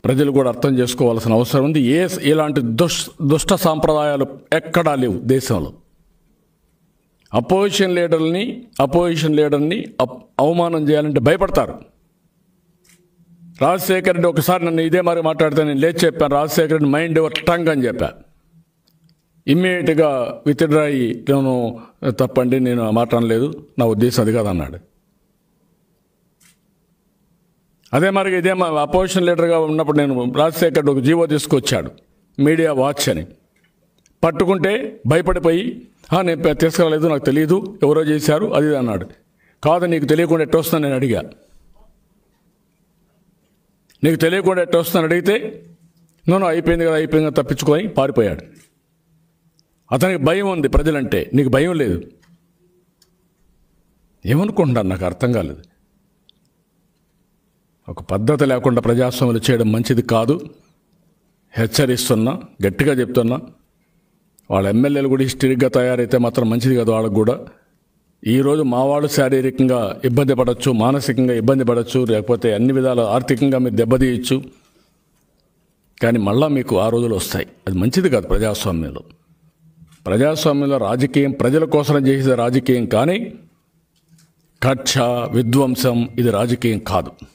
ప్రజలు కూడా అర్థం చేసుకోవాల్సిన అవసరం ఉంది ఏ ఇలాంటి దుష్ దుష్ట సాంప్రదాయాలు ఎక్కడా లేవు దేశంలో అపోజిషన్ లీడర్ని అపోజిషన్ లీడర్ని అప్- అవమానం చేయాలంటే భయపడతారు రాజశేఖర్ రెడ్డి ఒకసారి నన్ను ఇదే మరి మాట్లాడితే నేను లేచి చెప్పాను Rajasekhar Reddy mind your tongue అని చెప్పా ఇమ్మీడియట్గా విత్డ్రా అయ్యి నేను తప్పండి నేను ఆ మాట అనలేదు నా ఉద్దేశం అది కాదన్నాడు అదే మరి ఇదే మా అపోజిషన్ లీడర్గా ఉన్నప్పుడు నేను రాజశేఖర్ రెడ్డి ఒక జీవో తీసుకొచ్చాడు మీడియా వాచ్ అని పట్టుకుంటే భయపడిపోయి "ఆ, నేను పె- తీసుకురాలేదు నాకు తెలియదు ఎవరో చేశారు అది ఇది" అన్నాడు కాదు నీకు తెలియకుండా ఎట్ట వస్తుందని నేను అడిగా నీకు తెలియకుండా ఎట్ట వస్తుందని అడిగితే నన్ను అయిపోయింది కదా అయిపోయింది కదా తప్పించుకొని పారిపోయాడు అతనికి భయం ఉంది ప్రజలంటే నీకు భయం లేదు ఏమనుకుంటున్నారు నాకు అర్థం కాలేదు ఒక పద్ధతి లేకుండా ప్రజాస్వామ్యం చేయడం మంచిది కాదు హెచ్చరిస్తున్నా గట్టిగా చెప్తున్నా వాళ్ళ ఎమ్మెల్యేలు కూడా హిస్టరిక్గా తయారైతే మాత్రం మంచిది కాదు వాళ్ళకు కూడా ఈరోజు మా వాళ్ళు శారీరకంగా ఇబ్బంది పడవచ్చు మానసికంగా ఇబ్బంది పడవచ్చు లేకపోతే అన్ని విధాల ఆర్థికంగా మీరు దెబ్బతీయచ్చు కానీ మళ్ళా మీకు ఆ రోజులు వస్తాయి అది మంచిది కాదు ప్రజాస్వామ్యంలో ప్రజాస్వామ్యంలో రాజకీయం ప్రజల కోసం చేసే రాజకీయం కానీ కక్ష విధ్వంసం ఇది రాజకీయం కాదు